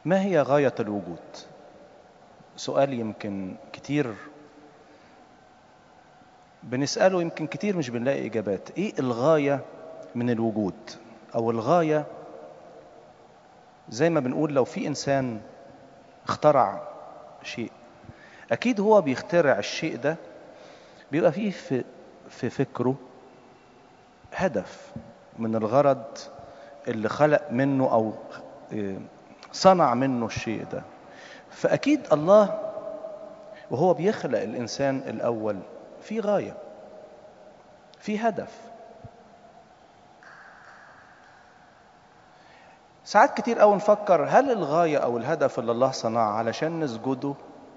ما هي غاية الوجود؟ سؤال يمكن كتير بنسأله يمكن كتير مش بنلاقي إجابات إيه الغاية من الوجود أو الغاية زي ما بنقول لو في إنسان اخترع شيء أكيد هو بيخترع الشيء ده بيبقى فيه في, في فكره هدف من الغرض اللي خلق منه أو صنع منه الشيء ده فأكيد الله وهو بيخلق الإنسان الأول في غاية في هدف ساعات كتير قوي نفكر هل الغاية أو الهدف اللي الله صنعه علشان نسجده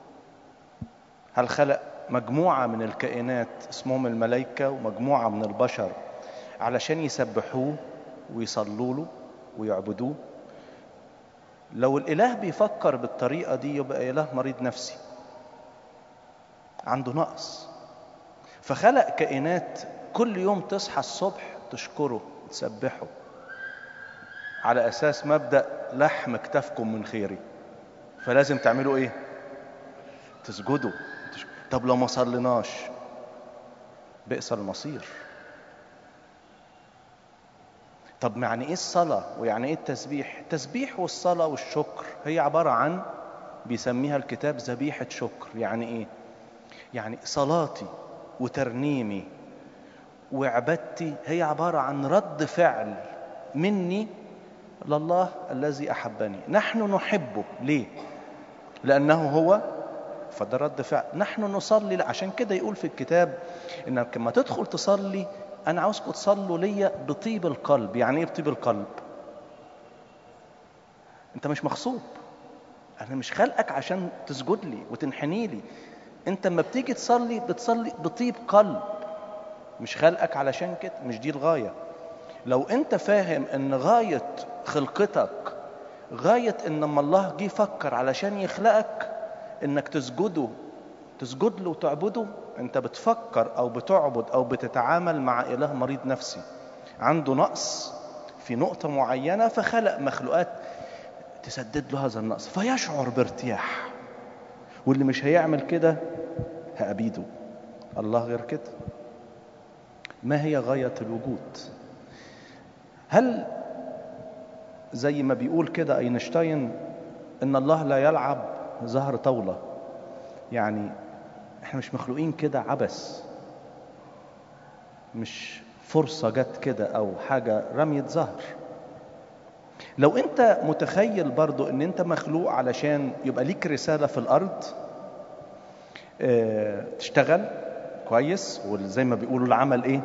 هل خلق مجموعة من الكائنات اسمهم الملائكة ومجموعة من البشر علشان يسبحوه ويصلوا له ويعبدوه لو الإله بيفكر بالطريقة دي يبقى إله مريض نفسي عنده نقص فخلق كائنات كل يوم تصحى الصبح تشكره تسبحه على أساس مبدأ لحم كتافكم من خيري فلازم تعملوا إيه تسجدوا طب لو ما صليناش بئس المصير طب يعني ايه الصلاة ويعني ايه التسبيح التسبيح والصلاة والشكر هي عبارة عن بيسميها الكتاب ذبيحة شكر يعني ايه يعني صلاتي وترنيمي وعبادتي هي عبارة عن رد فعل مني لله الذي أحبني نحن نحبه ليه لأنه هو فده رد فعل نحن نصلي عشان كده يقول في الكتاب انك لما تدخل تصلي انا عاوزكم تصلوا ليا بطيب القلب يعني ايه بطيب القلب انت مش مغصوب انا مش خلقك عشان تسجد لي وتنحني لي انت لما بتيجي تصلي بتصلي بطيب قلب مش خلقك علشان كده مش دي الغايه لو انت فاهم ان غايه خلقتك غايه ان لما الله جه يفكر علشان يخلقك انك تسجده تسجد له وتعبده انت بتفكر او بتعبد او بتتعامل مع اله مريض نفسي عنده نقص في نقطه معينه فخلق مخلوقات تسدد له هذا النقص فيشعر بارتياح واللي مش هيعمل كده هأبيده الله غير كده ما هي غايه الوجود هل زي ما بيقول كده اينشتاين ان الله لا يلعب زهر طاولة يعني احنا مش مخلوقين كده عبث مش فرصة جت كده او حاجة رمية زهر لو انت متخيل برضو ان انت مخلوق علشان يبقى ليك رسالة في الارض اه تشتغل كويس وزي ما بيقولوا العمل ايه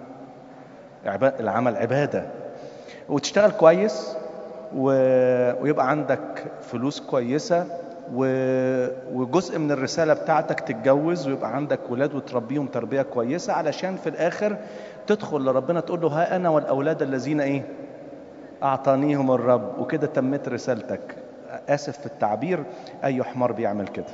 العمل عبادة وتشتغل كويس و... ويبقى عندك فلوس كويسة و... وجزء من الرسالة بتاعتك تتجوز ويبقى عندك ولاد وتربيهم تربية كويسة علشان في الآخر تدخل لربنا تقول له ها أنا والأولاد الذين إيه أعطانيهم الرب وكده تمت رسالتك آسف في التعبير أي حمار بيعمل كده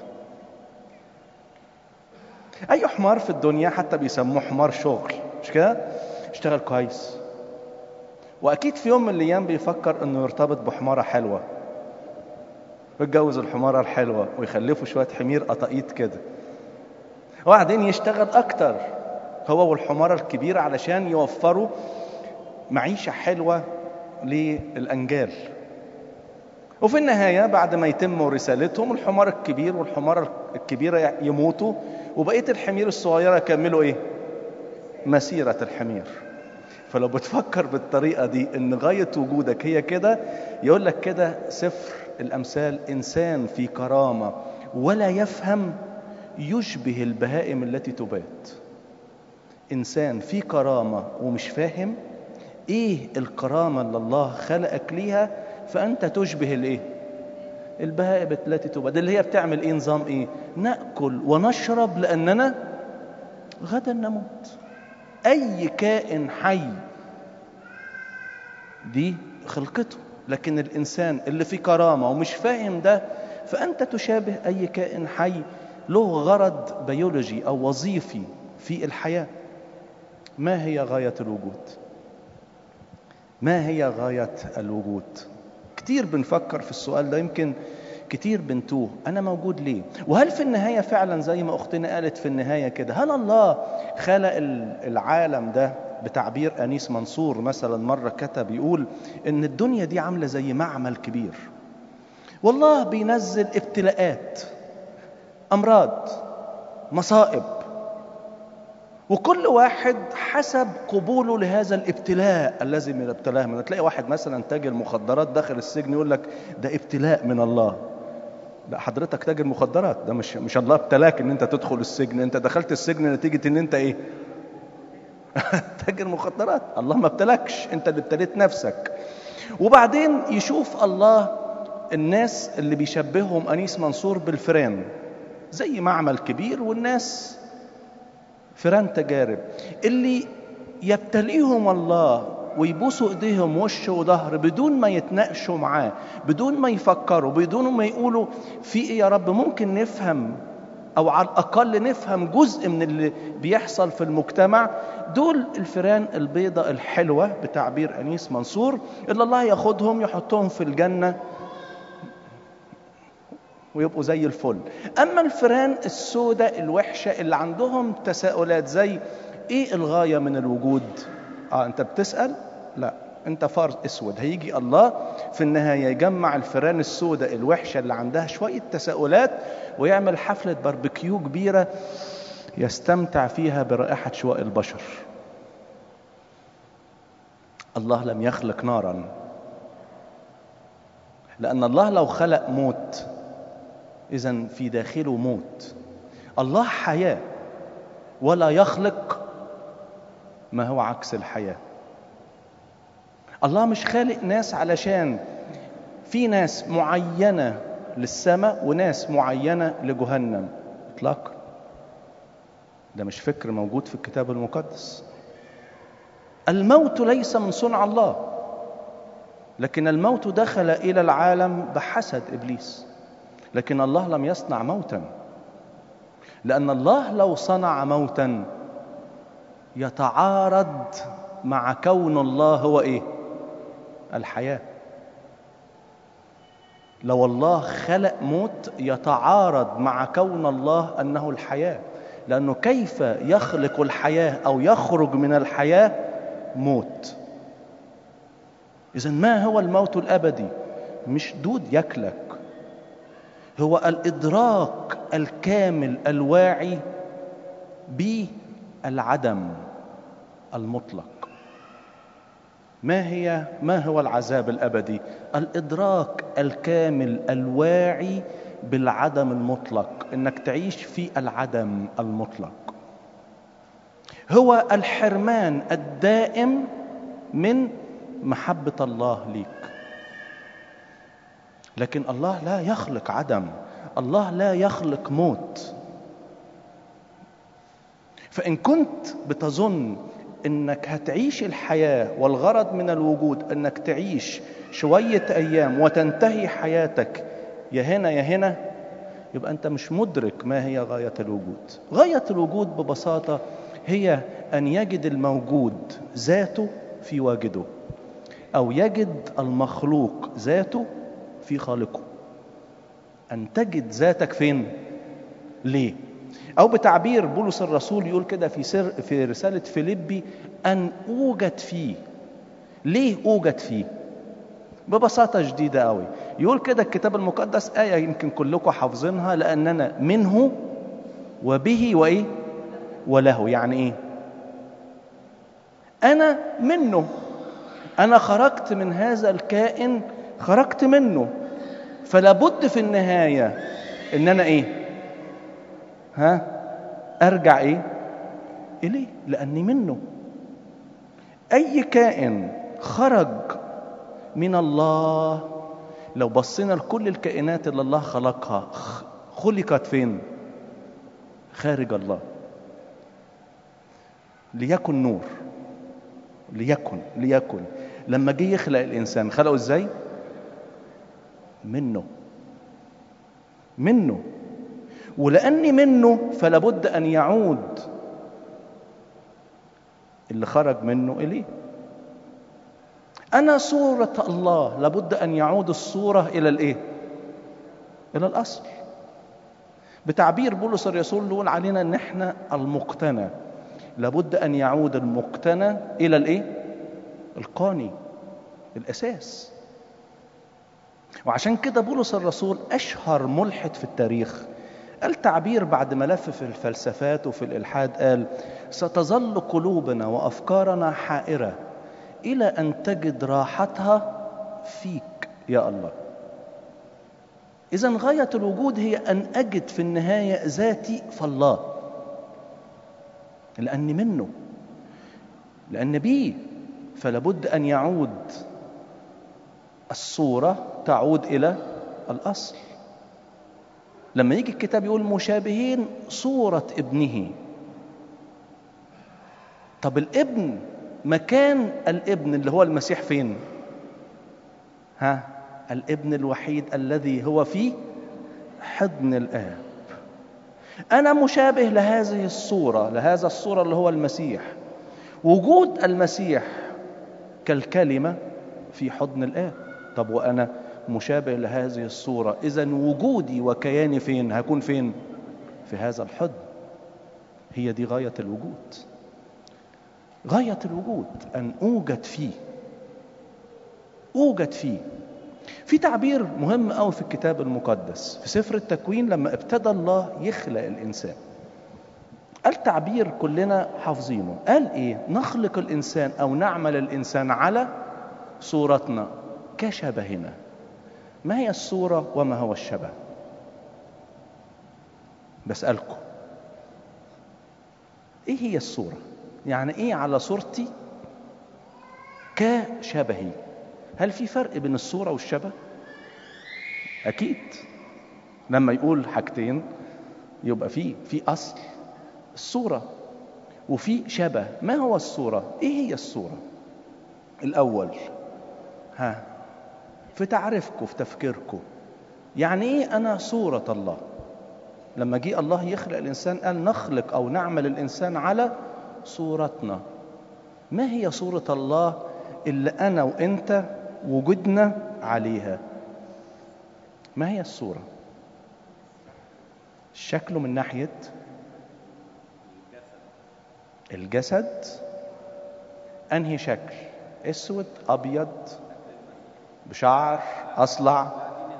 أي حمار في الدنيا حتى بيسموه حمار شغل مش كده اشتغل كويس واكيد في يوم من الايام بيفكر انه يرتبط بحماره حلوه ويتجوز الحماره الحلوه ويخلفوا شويه حمير قطاقيط كده وبعدين يشتغل اكتر هو والحماره الكبيره علشان يوفروا معيشه حلوه للانجال وفي النهاية بعد ما يتموا رسالتهم الحمار الكبير والحمارة الكبيرة يموتوا وبقية الحمير الصغيرة يكملوا ايه مسيرة الحمير فلو بتفكر بالطريقة دي ان غاية وجودك هي كده يقول لك كده سفر الامثال انسان في كرامة ولا يفهم يشبه البهائم التي تبات انسان في كرامة ومش فاهم ايه الكرامة اللي الله خلقك ليها فانت تشبه الايه البهائم التي تبات اللي هي بتعمل ايه نظام ايه ناكل ونشرب لاننا غدا نموت اي كائن حي دي خلقته لكن الانسان اللي في كرامه ومش فاهم ده فانت تشابه اي كائن حي له غرض بيولوجي او وظيفي في الحياه ما هي غايه الوجود ما هي غايه الوجود كتير بنفكر في السؤال ده يمكن كتير بنتوه أنا موجود ليه وهل في النهاية فعلا زي ما أختنا قالت في النهاية كده هل الله خلق العالم ده بتعبير أنيس منصور مثلا مرة كتب يقول إن الدنيا دي عاملة زي معمل كبير والله بينزل ابتلاءات أمراض مصائب وكل واحد حسب قبوله لهذا الابتلاء الذي من ابتلاه من تلاقي واحد مثلا تاجر مخدرات داخل السجن يقول لك ده ابتلاء من الله لا حضرتك تاجر مخدرات ده مش مش الله ابتلاك ان انت تدخل السجن انت دخلت السجن نتيجه ان انت ايه تاجر مخدرات الله ما ابتلكش انت اللي ابتليت نفسك وبعدين يشوف الله الناس اللي بيشبههم انيس منصور بالفئران زي معمل كبير والناس فئران تجارب اللي يبتليهم الله ويبوسوا ايديهم وش وظهر بدون ما يتناقشوا معاه بدون ما يفكروا بدون ما يقولوا في ايه يا رب ممكن نفهم او على الاقل نفهم جزء من اللي بيحصل في المجتمع دول الفئران البيضة الحلوة بتعبير انيس منصور اللي الله ياخدهم يحطهم في الجنة ويبقوا زي الفل اما الفئران السوداء الوحشة اللي عندهم تساؤلات زي ايه الغاية من الوجود اه انت بتسأل لا انت فار اسود هيجي الله في النهاية يجمع الفئران السوداء الوحشة اللي عندها شوية تساؤلات ويعمل حفلة باربيكيو كبيرة يستمتع فيها برائحة شواء البشر الله لم يخلق نارا لأن الله لو خلق موت إذا في داخله موت الله حياة ولا يخلق ما هو عكس الحياة الله مش خالق ناس علشان في ناس معينة للسماء وناس معينة لجهنم اطلاقا ده مش فكر موجود في الكتاب المقدس الموت ليس من صنع الله لكن الموت دخل الى العالم بحسد ابليس لكن الله لم يصنع موتا لان الله لو صنع موتا يتعارض مع كون الله هو ايه الحياه لو الله خلق موت يتعارض مع كون الله انه الحياه لانه كيف يخلق الحياه او يخرج من الحياه موت اذا ما هو الموت الابدي مش دود يكلك هو الادراك الكامل الواعي بالعدم المطلق ما هي ما هو العذاب الابدي الادراك الكامل الواعي بالعدم المطلق انك تعيش في العدم المطلق هو الحرمان الدائم من محبه الله ليك لكن الله لا يخلق عدم الله لا يخلق موت فان كنت بتظن انك هتعيش الحياه والغرض من الوجود انك تعيش شويه ايام وتنتهي حياتك يا هنا يا هنا يبقى انت مش مدرك ما هي غايه الوجود غايه الوجود ببساطه هي ان يجد الموجود ذاته في واجده او يجد المخلوق ذاته في خالقه ان تجد ذاتك فين ليه او بتعبير بولس الرسول يقول كده في سر في رساله فيليبي ان اوجد فيه ليه اوجد فيه ببساطة شديدة قوي يقول كده الكتاب المقدس آية يمكن كلكم حافظينها لأننا منه وبه وإيه وله يعني إيه أنا منه أنا خرجت من هذا الكائن خرجت منه فلا بد في النهاية إن أنا إيه ها أرجع إيه إليه لأني منه أي كائن خرج من الله لو بصينا لكل الكائنات اللي الله خلقها خلقت فين خارج الله ليكن نور ليكن ليكن لما جه يخلق الانسان خلقه ازاي منه منه ولاني منه فلا بد ان يعود اللي خرج منه اليه أنا صورة الله لابد أن يعود الصورة إلى الإيه؟ إلى الأصل بتعبير بولس الرسول يقول علينا ان احنا المقتنى لابد ان يعود المقتنى الى الايه القاني الاساس وعشان كده بولس الرسول اشهر ملحد في التاريخ قال تعبير بعد ما لف في الفلسفات وفي الالحاد قال ستظل قلوبنا وافكارنا حائره الى ان تجد راحتها فيك يا الله إذا غاية الوجود هي أن أجد في النهاية ذاتي فالله لأني منه لأن بيه فلابد أن يعود الصورة تعود إلى الأصل لما يجي الكتاب يقول مشابهين صورة ابنه طب الابن مكان الابن اللي هو المسيح فين ها الابن الوحيد الذي هو في حضن الآب أنا مشابه لهذه الصورة لهذا الصورة اللي هو المسيح وجود المسيح كالكلمة في حضن الآب طب وأنا مشابه لهذه الصورة إذا وجودي وكياني فين هكون فين في هذا الحضن هي دي غاية الوجود غاية الوجود أن أوجد فيه أوجد فيه في تعبير مهم قوي في الكتاب المقدس في سفر التكوين لما ابتدى الله يخلق الانسان قال تعبير كلنا حافظينه قال ايه نخلق الانسان او نعمل الانسان على صورتنا كشبهنا ما هي الصوره وما هو الشبه بسالكم ايه هي الصوره يعني ايه على صورتي كشبهي هل في فرق بين الصورة والشبه؟ أكيد لما يقول حاجتين يبقى في في أصل الصورة وفي شبه ما هو الصورة؟ إيه هي الصورة؟ الأول ها في تعريفكم في تفكيركم يعني إيه أنا صورة الله؟ لما جه الله يخلق الإنسان قال نخلق أو نعمل الإنسان على صورتنا ما هي صورة الله اللي أنا وأنت وجودنا عليها ما هي الصورة شكله من ناحية الجسد أنهي شكل أسود أبيض بشعر أصلع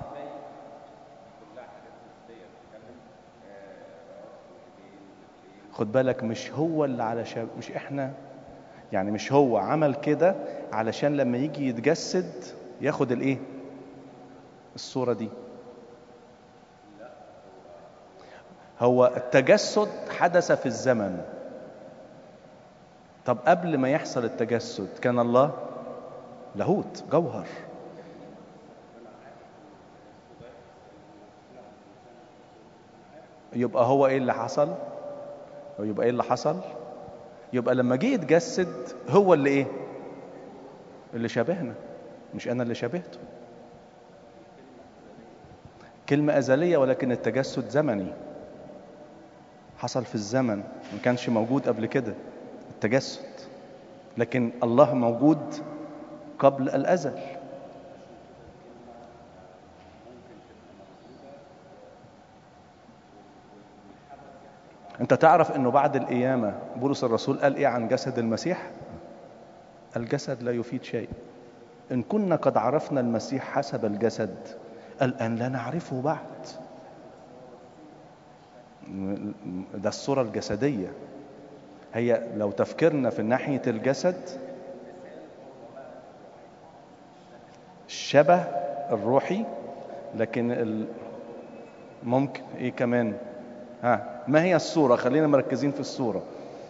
خد بالك مش هو اللي على شب... مش احنا يعني مش هو عمل كده علشان لما يجي يتجسد ياخد الايه الصوره دي هو التجسد حدث في الزمن طب قبل ما يحصل التجسد كان الله لاهوت جوهر يبقى هو ايه اللي حصل يبقى ايه اللي حصل يبقى لما جه يتجسد هو اللي ايه اللي شبهنا مش انا اللي شبهته كلمة أزلية ولكن التجسد زمني حصل في الزمن ما كانش موجود قبل كده التجسد لكن الله موجود قبل الأزل انت تعرف انه بعد القيامة بولس الرسول قال ايه عن جسد المسيح الجسد لا يفيد شيء ان كنا قد عرفنا المسيح حسب الجسد الان لا نعرفه بعد ده الصورة الجسدية هي لو تفكرنا في ناحية الجسد الشبه الروحي لكن ال... ممكن ايه كمان ها ما هي الصورة خلينا مركزين في الصورة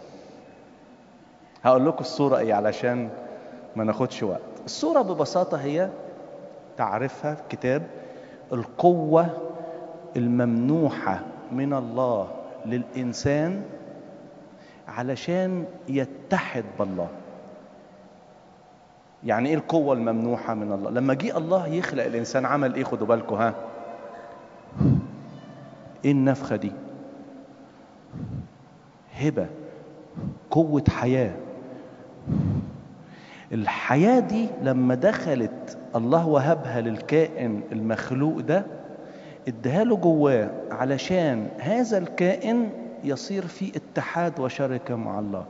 هقول لكم الصورة ايه علشان ما ناخدش وقت الصورة ببساطة هي تعرفها في كتاب القوة الممنوحة من الله للإنسان علشان يتحد بالله يعني ايه القوة الممنوحة من الله لما جه الله يخلق الإنسان عمل ايه خدوا بالكم ها ايه النفخة دي هبة قوة حياة الحياة دي لما دخلت الله وهبها للكائن المخلوق ده اداها له جواه علشان هذا الكائن يصير في اتحاد وشركة مع الله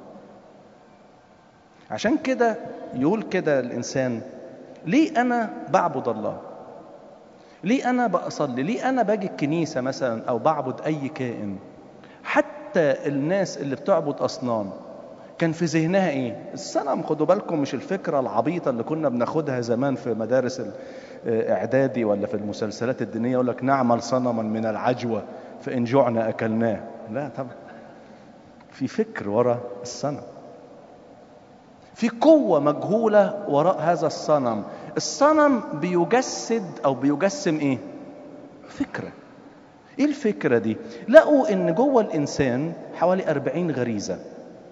عشان كده يقول كده الإنسان ليه أنا بعبد الله ليه أنا بصلي ليه أنا باجي الكنيسة مثلا أو بعبد أي كائن حتى الناس اللي بتعبد أصنام كان في ذهنها ايه الصنم خدوا بالكم مش الفكرة العبيطة اللي كنا بناخدها زمان في مدارس الاعدادي ولا في المسلسلات الدينية يقول لك نعمل صنما من العجوة فإن جعنا أكلناه لا طبعا في فكر وراء الصنم في قوة مجهولة وراء هذا الصنم الصنم بيجسد أو بيجسم إيه فكرة إيه الفكرة دي لقوا إن جوه الإنسان حوالي أربعين غريزة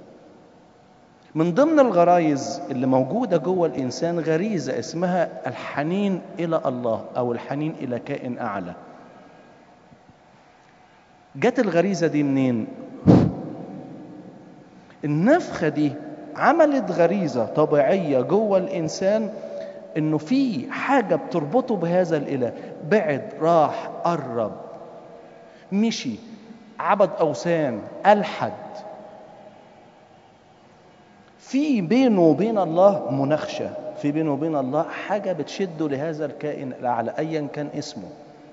من ضمن الغرايز اللي موجودة جوه الإنسان غريزة اسمها الحنين إلى الله أو الحنين إلى كائن أعلى جت الغريزة دي منين؟ النفخة دي عملت غريزة طبيعية جوه الإنسان إنه في حاجة بتربطه بهذا الإله بعد راح قرب مشي عبد أوثان ألحد في بينه وبين الله مناقشة في بينه وبين الله حاجة بتشده لهذا الكائن الأعلى أيا كان اسمه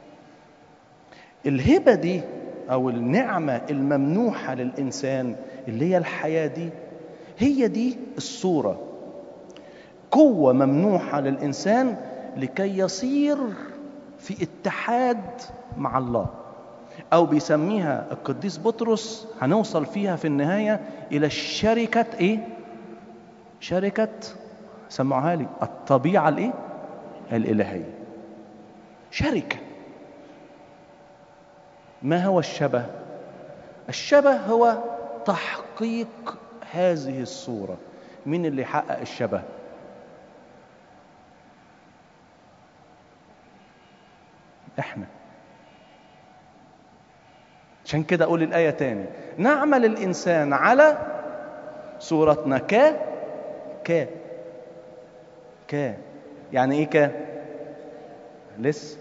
الهبة دي أو النعمة الممنوحة للإنسان اللي هي الحياة دي هي دي الصورة قوة ممنوحة للإنسان لكي يصير في اتحاد مع الله أو بيسميها القديس بطرس هنوصل فيها في النهاية إلى الشركة إيه؟ شركة سمعوها لي الطبيعة الإيه؟ الإلهية شركة ما هو الشبه؟ الشبه هو تحقيق هذه الصورة مين اللي يحقق الشبه؟ احنا عشان كده اقول الايه تاني نعمل الانسان على صورتنا ك ك ك يعني ايه ك لسه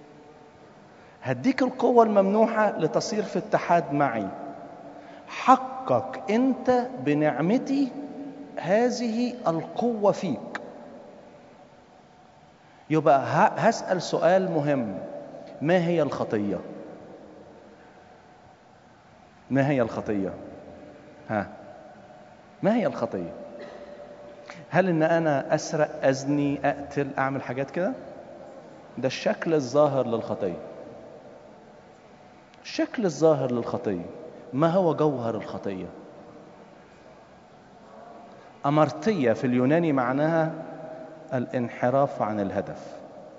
هديك القوة الممنوحة لتصير في اتحاد معي حقق انت بنعمتي هذه القوة فيك يبقى هسأل سؤال مهم ما هي الخطية ما هي الخطية ها ما هي الخطية هل ان انا اسرق ازني اقتل اعمل حاجات كده ده الشكل الظاهر للخطية الشكل الظاهر للخطية ما هو جوهر الخطية أمرتية في اليوناني معناها الانحراف عن الهدف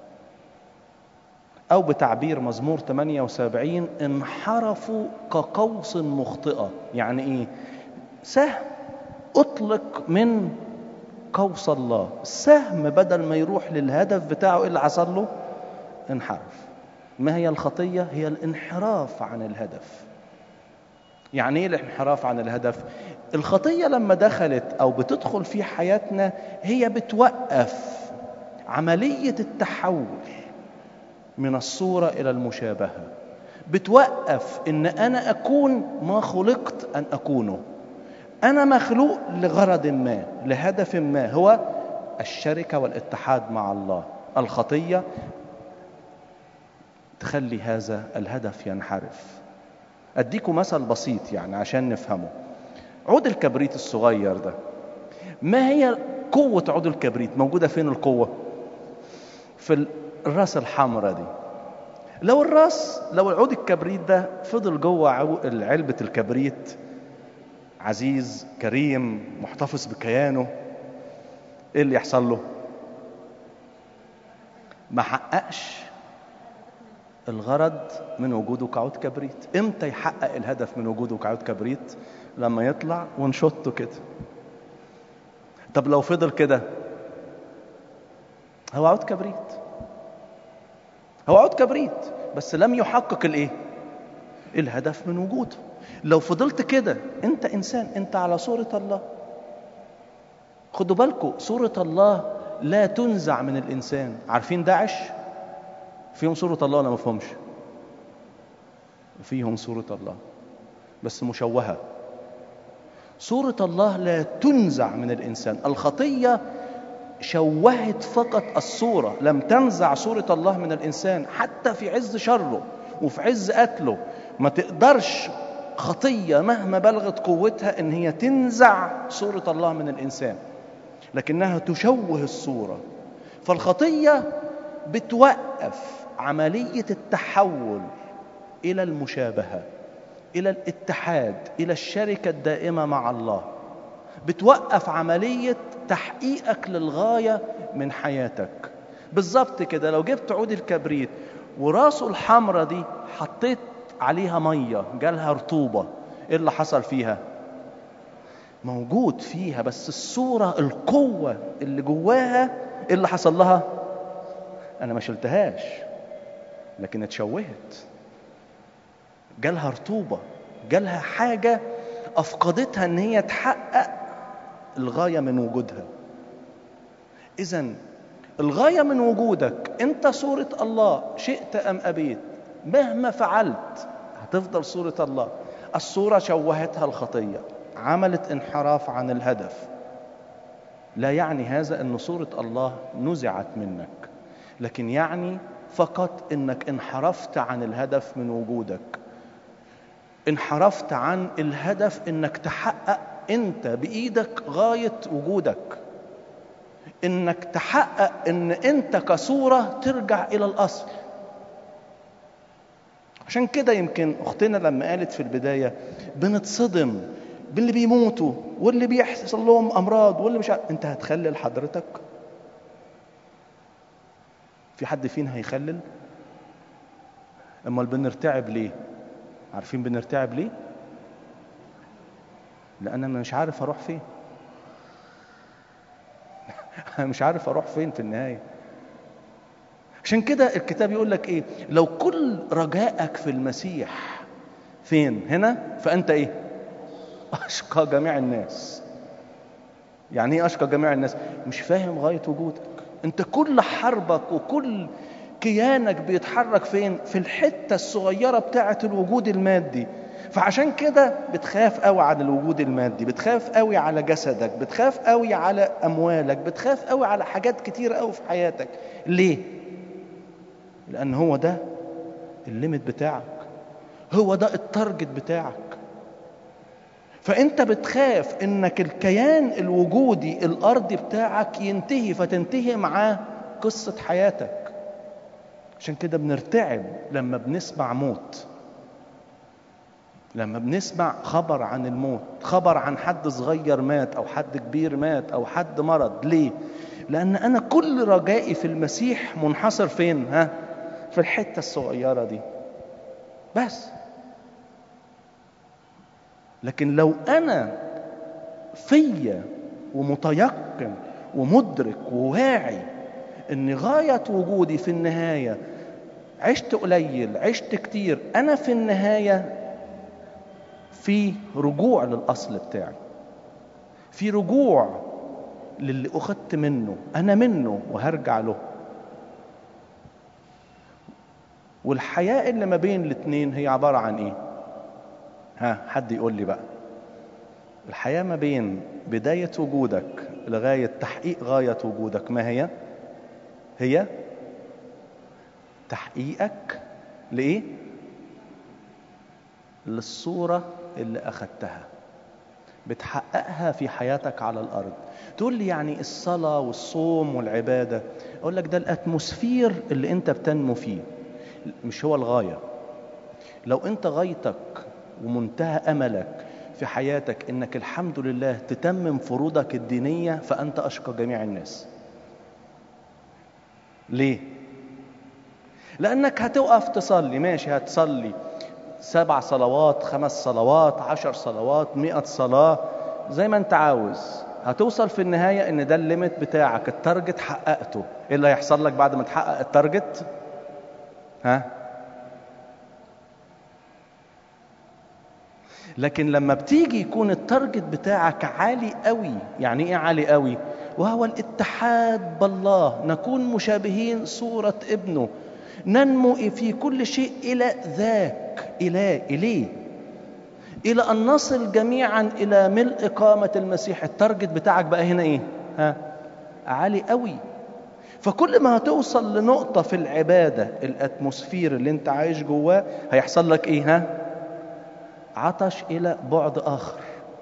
أو بتعبير مزمور 78 انحرفوا كقوس مخطئة يعني إيه؟ سهم أطلق من قوس الله السهم بدل ما يروح للهدف بتاعه إيه اللي حصل له؟ انحرف ما هي الخطية؟ هي الانحراف عن الهدف يعني ايه الانحراف عن الهدف الخطيه لما دخلت او بتدخل في حياتنا هي بتوقف عمليه التحول من الصوره الى المشابهه بتوقف ان انا اكون ما خلقت ان اكونه انا مخلوق لغرض ما لهدف ما هو الشركه والاتحاد مع الله الخطيه تخلي هذا الهدف ينحرف اديكم مثل بسيط يعني عشان نفهمه عود الكبريت الصغير ده ما هي قوة عود الكبريت موجودة فين القوة في الراس الحمراء دي لو الراس لو عود الكبريت ده فضل جوه علبة الكبريت عزيز كريم محتفظ بكيانه ايه اللي يحصل له ما حققش الغرض من وجوده كعود كبريت امتى يحقق الهدف من وجوده كعود كبريت لما يطلع ونشطه كده طب لو فضل كده هو عود كبريت هو عود كبريت بس لم يحقق الايه الهدف من وجوده لو فضلت كده انت انسان انت على صورة الله خدوا بالكم صورة الله لا تنزع من الإنسان عارفين داعش فيهم صورة الله ولا ما فيهمش فيهم صورة الله بس مشوهة صورة الله لا تنزع من الإنسان الخطية شوهت فقط الصورة لم تنزع صورة الله من الإنسان حتى في عز شره وفي عز قتله ما تقدرش خطية مهما بلغت قوتها إن هي تنزع صورة الله من الإنسان لكنها تشوه الصورة فالخطية بتوقف عملية التحول إلى المشابهة إلى الاتحاد إلى الشركة الدائمة مع الله بتوقف عملية تحقيقك للغاية من حياتك بالظبط كده لو جبت عود الكبريت وراسه الحمرة دي حطيت عليها مية جالها رطوبة ايه اللي حصل فيها موجود فيها بس الصورة القوة اللي جواها ايه اللي حصل لها انا ما شلتهاش لكن اتشوهت جالها رطوبة جالها حاجة أفقدتها إن هي تحقق الغاية من وجودها إذا الغاية من وجودك أنت صورة الله شئت أم أبيت مهما فعلت هتفضل صورة الله الصورة شوهتها الخطية عملت انحراف عن الهدف لا يعني هذا أن صورة الله نزعت منك لكن يعني فقط أنك انحرفت عن الهدف من وجودك انحرفت عن الهدف انك تحقق انت بايدك غايه وجودك انك تحقق ان انت كصوره ترجع الى الاصل عشان كده يمكن اختنا لما قالت في البدايه بنتصدم باللي بيموتوا واللي بيحصل لهم امراض واللي مش عارف. انت هتخلل حضرتك في حد فينا هيخلل امال بنرتعب ليه عارفين بنرتعب ليه لان انا مش عارف اروح فين انا مش عارف اروح فين في النهايه عشان كده الكتاب يقول لك ايه لو كل رجائك في المسيح فين هنا فانت ايه اشقى جميع الناس يعني ايه اشقى جميع الناس مش فاهم غايه وجودك انت كل حربك وكل كيانك بيتحرك فين في الحته الصغيره بتاعه الوجود المادي فعشان كده بتخاف قوي على الوجود المادي بتخاف قوي على جسدك بتخاف قوي على اموالك بتخاف قوي على حاجات كتير قوي في حياتك ليه لان هو ده الليمت بتاعك هو ده التارجت بتاعك فانت بتخاف انك الكيان الوجودي الارضي بتاعك ينتهي فتنتهي معاه قصه حياتك عشان كده بنرتعب لما بنسمع موت لما بنسمع خبر عن الموت خبر عن حد صغير مات او حد كبير مات او حد مرض ليه لان انا كل رجائي في المسيح منحصر فين ها في الحته الصغيره دي بس لكن لو انا فيا ومتيقن ومدرك وواعي ان غايه وجودي في النهايه عشت قليل عشت كتير انا في النهايه في رجوع للاصل بتاعي في رجوع للي اخدت منه انا منه وهرجع له والحياه اللي ما بين الاثنين هي عباره عن ايه ها حد يقول لي بقى الحياه ما بين بدايه وجودك لغايه تحقيق غايه وجودك ما هي هي تحقيقك لايه للصوره اللي اخدتها بتحققها في حياتك على الارض تقول لي يعني الصلاه والصوم والعباده اقول لك ده الاتموسفير اللي انت بتنمو فيه مش هو الغايه لو انت غايتك ومنتهى املك في حياتك انك الحمد لله تتمم فروضك الدينيه فانت اشقى جميع الناس ليه لانك هتقف تصلي ماشي هتصلي سبع صلوات خمس صلوات عشر صلوات مئة صلاة زي ما انت عاوز هتوصل في النهاية ان ده الليمت بتاعك التارجت حققته ايه اللي هيحصل لك بعد ما تحقق التارجت ها لكن لما بتيجي يكون التارجت بتاعك عالي قوي يعني ايه عالي قوي وهو الاتحاد بالله نكون مشابهين صورة ابنه ننمو في كل شيء إلى ذاك إلى إليه إلى أن نصل جميعا إلى ملء قامة المسيح التارجت بتاعك بقى هنا إيه ها عالي قوي فكل ما هتوصل لنقطة في العبادة الأتموسفير اللي انت عايش جواه هيحصل لك ايه ها عطش إلى بعد آخر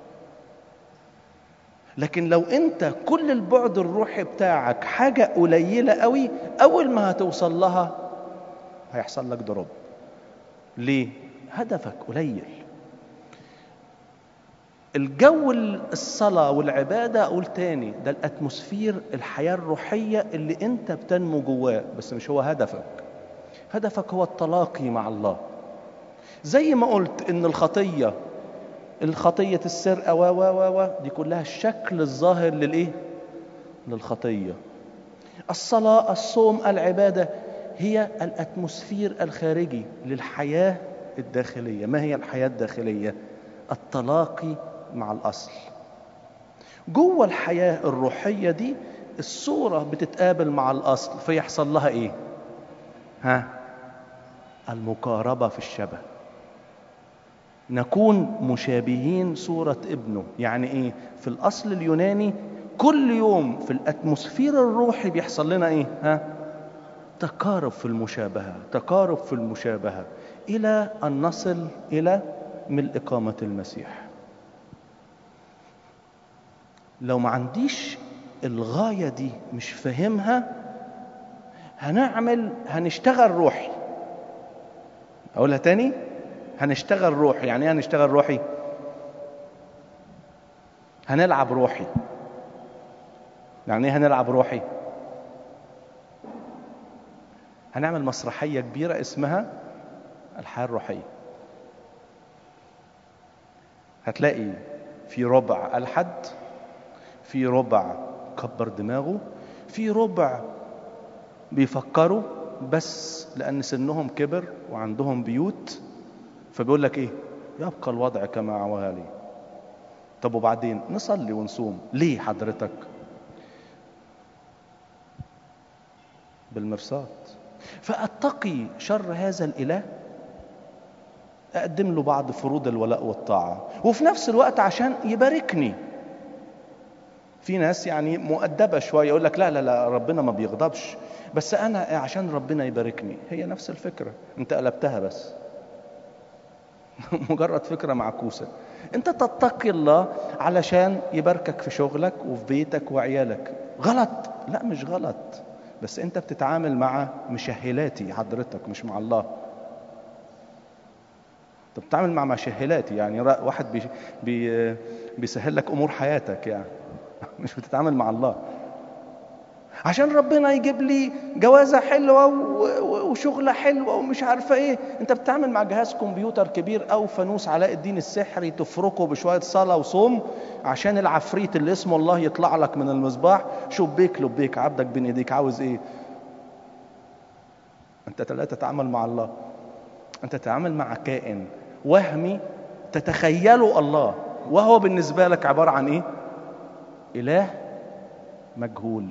لكن لو انت كل البعد الروحي بتاعك حاجة قليلة قوي أول ما هتوصل لها هيحصل لك ضرب ليه هدفك قليل الجو الصلاة والعبادة أقول تاني ده الأتموسفير الحياة الروحية اللي أنت بتنمو جواه بس مش هو هدفك هدفك هو التلاقي مع الله زي ما قلت إن الخطية الخطية السرقة و و و و دي كلها الشكل الظاهر للإيه؟ للخطية الصلاة الصوم العبادة هي الأتموسفير الخارجي للحياة الداخلية ما هي الحياة الداخلية؟ التلاقي مع الأصل جوه الحياة الروحية دي الصورة بتتقابل مع الأصل فيحصل لها إيه ها المقاربة في الشبه نكون مشابهين صورة ابنه يعني إيه في الأصل اليوناني كل يوم في الأتموسفير الروحي بيحصل لنا إيه ها تقارب في المشابهة تقارب في المشابهة إلى أن نصل إلى من إقامة المسيح لو ما عنديش الغاية دي مش فاهمها هنعمل هنشتغل روحي أقولها تاني هنشتغل روحي يعني ايه هنشتغل روحي هنلعب روحي يعني ايه هنلعب روحي هنعمل مسرحية كبيرة اسمها الحياة الروحية هتلاقي في ربع ألحد في ربع كبر دماغه في ربع بيفكروا بس لأن سنهم كبر وعندهم بيوت فبيقول لك إيه يبقى الوضع كما عواه لي طب وبعدين نصلي ونصوم ليه حضرتك بالمرصاد فأتقي شر هذا الإله أقدم له بعض فروض الولاء والطاعة وفي نفس الوقت عشان يباركني في ناس يعني مؤدبة شوية يقول لك لا لا لا ربنا ما بيغضبش بس أنا عشان ربنا يباركني هي نفس الفكرة أنت قلبتها بس مجرد فكرة معكوسة أنت تتقي الله علشان يباركك في شغلك وفي بيتك وعيالك غلط لا مش غلط بس أنت بتتعامل مع مشهلاتي حضرتك مش مع الله انت بتتعامل مع مشهلاتي يعني واحد بي بي بيسهل لك امور حياتك يعني مش بتتعامل مع الله عشان ربنا يجيب لي جوازة حلوة وشغلة حلوة ومش عارفة ايه انت بتتعامل مع جهاز كمبيوتر كبير او فانوس علاء الدين السحري تفركه بشوية صلاة وصوم عشان العفريت اللي اسمه الله يطلع لك من المصباح شبيك لبيك عبدك بين ايديك عاوز ايه انت لا تتعامل مع الله انت تتعامل مع كائن وهمي تتخيله الله وهو بالنسبة لك عبارة عن ايه اله مجهول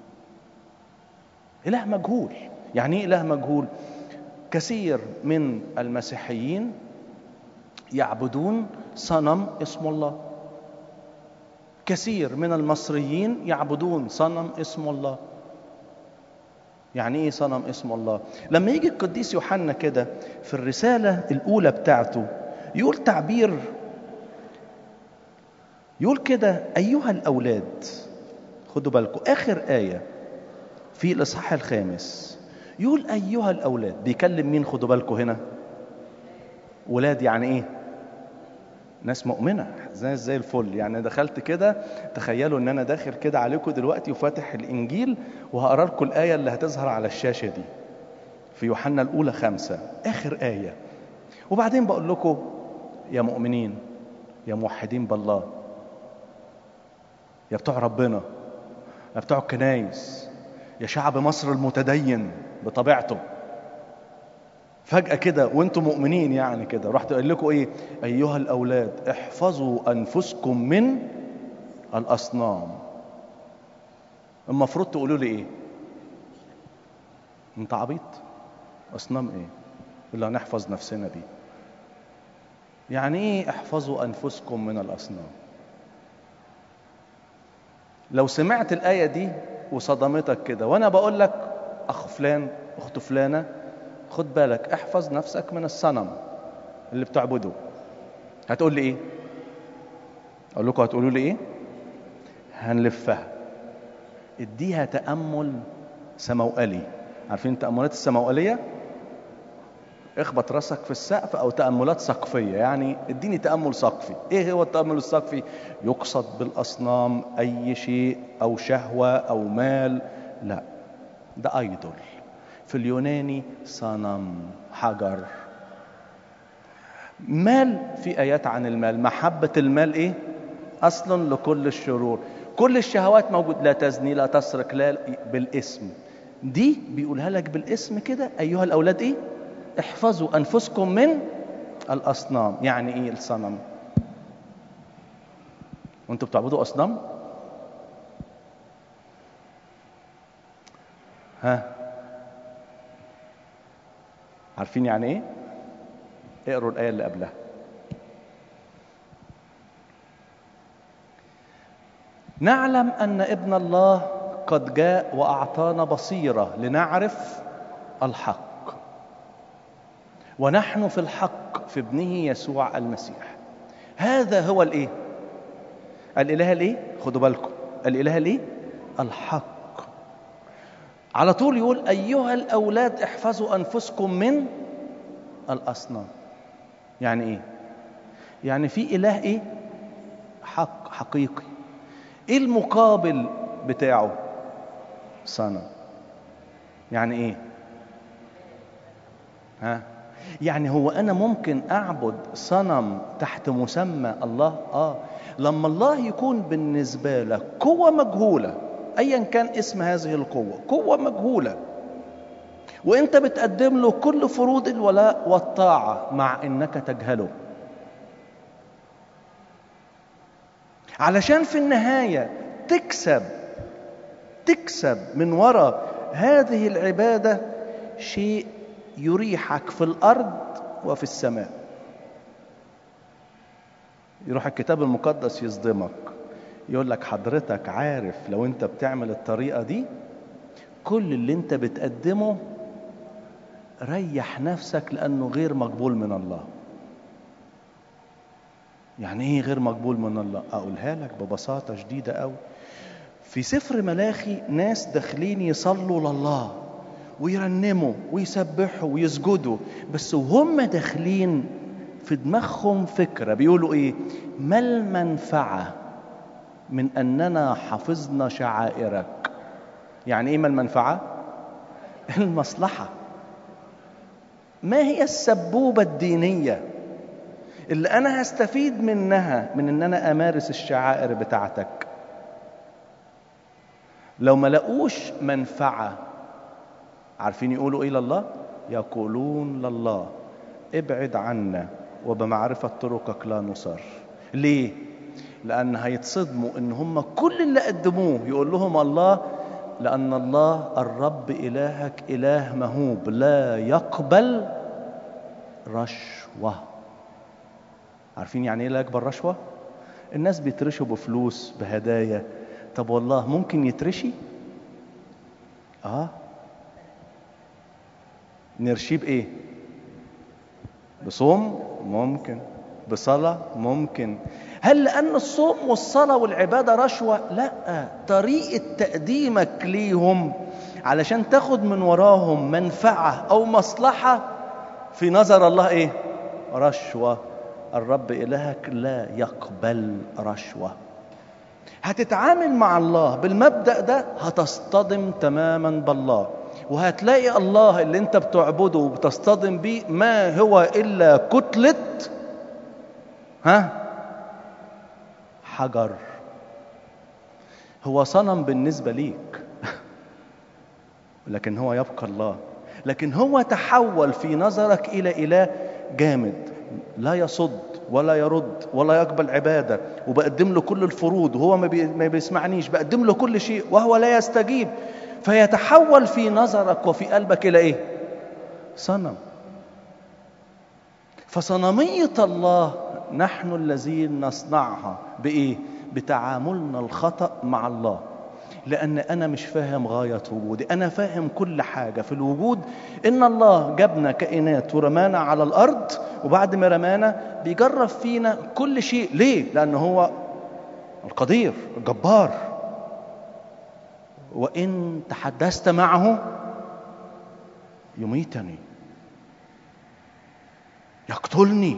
اله مجهول يعني ايه اله مجهول كثير من المسيحيين يعبدون صنم اسم الله كثير من المصريين يعبدون صنم اسم الله يعني ايه صنم اسم الله لما يجي القديس يوحنا كده في الرسالة الأولى بتاعته يقول تعبير يقول كده أيها الأولاد خدوا بالكم آخر آية في الإصحاح الخامس يقول أيها الأولاد بيكلم مين خدوا بالكم هنا ولاد يعني إيه ناس مؤمنة زي زي الفل يعني دخلت كده تخيلوا ان انا داخل كده عليكم دلوقتي وفاتح الانجيل وهقرا لكم الايه اللي هتظهر على الشاشه دي في يوحنا الاولى خمسة اخر ايه وبعدين بقول لكم يا مؤمنين يا موحدين بالله يا بتوع ربنا يا بتوع الكنايس يا شعب مصر المتدين بطبيعته فجأة كده وانتم مؤمنين يعني كده رحت قال لكم ايه ايها الاولاد احفظوا انفسكم من الاصنام المفروض تقولوا لي ايه انت عبيط اصنام ايه اللي هنحفظ نفسنا بيه يعني ايه احفظوا انفسكم من الاصنام لو سمعت الايه دي وصدمتك كده وانا بقول لك اخ فلان اخت فلانه خد بالك احفظ نفسك من الصنم اللي بتعبده هتقول لي ايه اقول لكم هتقولوا لي ايه هنلفها اديها تامل سموئلي عارفين التاملات السموئليه اخبط راسك في السقف او تاملات سقفيه يعني اديني تامل سقفي ايه هو التامل السقفي يقصد بالاصنام اي شيء او شهوه او مال لا ده ايدول في اليوناني صنم حجر مال في ايات عن المال محبه المال ايه اصل لكل الشرور كل الشهوات موجود لا تزني لا تسرق لا بالاسم دي بيقولها لك بالاسم كده ايها الاولاد ايه احفظوا انفسكم من الاصنام يعني ايه الصنم وانتوا بتعبدوا اصنام ها عارفين يعني ايه اقروا الايه اللي قبلها نعلم ان ابن الله قد جاء واعطانا بصيره لنعرف الحق ونحن في الحق في ابنه يسوع المسيح هذا هو الايه الاله الايه خدوا بالكم الاله الايه الحق على طول يقول ايها الاولاد احفظوا انفسكم من الاصنام يعني ايه يعني في اله ايه حق حقيقي ايه المقابل بتاعه صنم يعني ايه ها يعني هو انا ممكن اعبد صنم تحت مسمى الله اه لما الله يكون بالنسبه لك قوه مجهوله ايا كان اسم هذه القوه قوه مجهوله وانت بتقدم له كل فروض الولاء والطاعه مع انك تجهله علشان في النهايه تكسب تكسب من وراء هذه العباده شيء يريحك في الارض وفي السماء يروح الكتاب المقدس يصدمك يقول لك حضرتك عارف لو انت بتعمل الطريقه دي كل اللي انت بتقدمه ريح نفسك لانه غير مقبول من الله يعني ايه غير مقبول من الله اقولها لك ببساطه شديده قوي في سفر ملاخي ناس داخلين يصلوا لله ويرنموا ويسبحوا ويسجدوا بس وهم داخلين في دماغهم فكره بيقولوا ايه ما المنفعه من اننا حفظنا شعائرك يعني ايه ما المنفعه المصلحه ما هي السبوبه الدينيه اللي انا هستفيد منها من ان انا امارس الشعائر بتاعتك لو ما لقوش منفعه عارفين يقولوا ايه لله يقولون لله ابعد عنا وبمعرفة طرقك لا نصر ليه لأن هيتصدموا إن هم كل اللي قدموه يقول لهم الله لأن الله الرب إلهك إله مهوب لا يقبل رشوة عارفين يعني إيه لا يقبل رشوة؟ الناس بيترشوا بفلوس بهدايا طب والله ممكن يترشي؟ آه نرشيه بإيه؟ بصوم ممكن بصلاة ممكن هل لأن الصوم والصلاة والعبادة رشوة؟ لا طريقة تقديمك ليهم علشان تاخد من وراهم منفعة أو مصلحة في نظر الله إيه؟ رشوة الرب إلهك لا يقبل رشوة هتتعامل مع الله بالمبدأ ده هتصطدم تماما بالله وهتلاقي الله اللي انت بتعبده وبتصطدم بيه ما هو الا كتله ها حجر هو صنم بالنسبه ليك لكن هو يبقى الله لكن هو تحول في نظرك الى اله جامد لا يصد ولا يرد ولا يقبل عباده وبقدم له كل الفروض وهو ما, بي ما بيسمعنيش بقدم له كل شيء وهو لا يستجيب فيتحول في نظرك وفي قلبك الى ايه صنم فصنميه الله نحن الذين نصنعها بايه بتعاملنا الخطا مع الله لان انا مش فاهم غايه وجودي انا فاهم كل حاجه في الوجود ان الله جابنا كائنات ورمانا على الارض وبعد ما رمانا بيجرب فينا كل شيء ليه لان هو القدير الجبار وان تحدثت معه يميتني يقتلني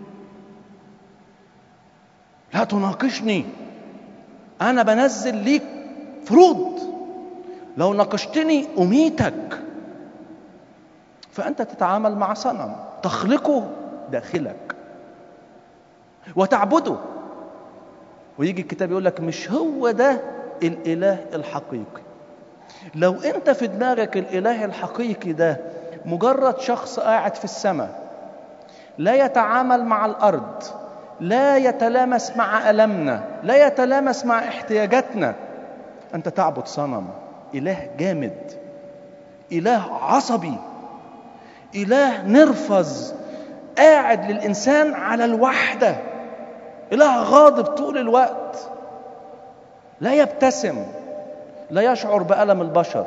لا تناقشني انا بنزل ليك فروض لو ناقشتني اميتك فانت تتعامل مع صنم تخلقه داخلك وتعبده ويجي الكتاب يقول لك مش هو ده الاله الحقيقي لو انت في دماغك الاله الحقيقي ده مجرد شخص قاعد في السماء لا يتعامل مع الارض لا يتلامس مع المنا لا يتلامس مع احتياجاتنا انت تعبد صنم اله جامد اله عصبي اله نرفز قاعد للانسان على الوحده اله غاضب طول الوقت لا يبتسم لا يشعر بالم البشر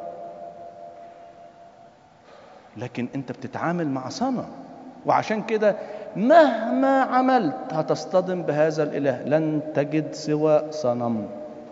لكن انت بتتعامل مع صنم وعشان كده مهما عملت هتصطدم بهذا الاله لن تجد سوى صنم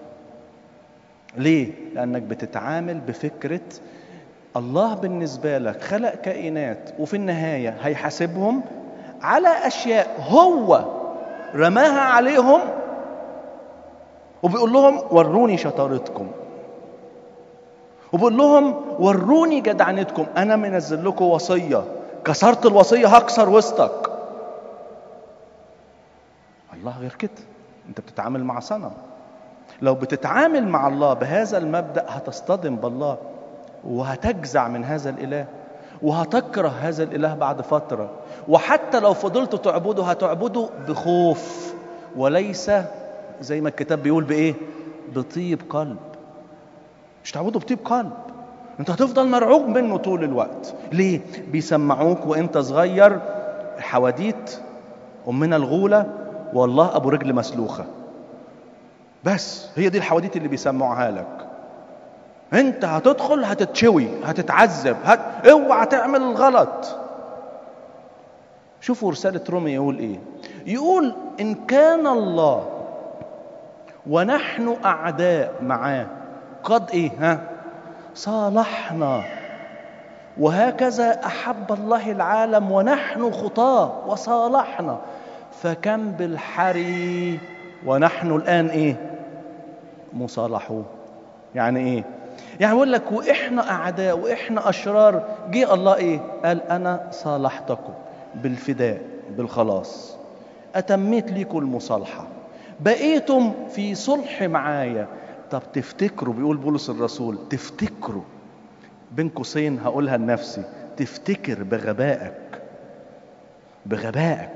ليه لانك بتتعامل بفكره الله بالنسبه لك خلق كائنات وفي النهايه هيحاسبهم على اشياء هو رماها عليهم وبيقول لهم وروني شطارتكم وبيقول لهم وروني جدعنتكم انا منزل لكم وصيه كسرت الوصيه هكسر وسطك الله غير كده انت بتتعامل مع صنم لو بتتعامل مع الله بهذا المبدا هتصطدم بالله وهتجزع من هذا الاله وهتكره هذا الاله بعد فتره وحتى لو فضلت تعبده هتعبده بخوف وليس زي ما الكتاب بيقول بايه بطيب قلب مش تعبده بطيب قلب انت هتفضل مرعوب منه طول الوقت ليه بيسمعوك وانت صغير حواديت امنا الغوله والله ابو رجل مسلوخه بس هي دي الحواديت اللي بيسمعوها لك انت هتدخل هتتشوي هتتعذب هت... اوعى تعمل الغلط شوفوا رسالة رومي يقول ايه يقول ان كان الله ونحن اعداء معاه قد ايه ها صالحنا وهكذا احب الله العالم ونحن خطاه وصالحنا فكم بالحري ونحن الان ايه مصالحون يعني ايه يعني بقول لك واحنا اعداء واحنا اشرار جه الله ايه قال انا صالحتكم بالفداء بالخلاص اتميت ليكم المصالحه بقيتم في صلح معايا طب تفتكروا بيقول بولس الرسول تفتكروا بين قوسين هقولها لنفسي تفتكر بغبائك بغبائك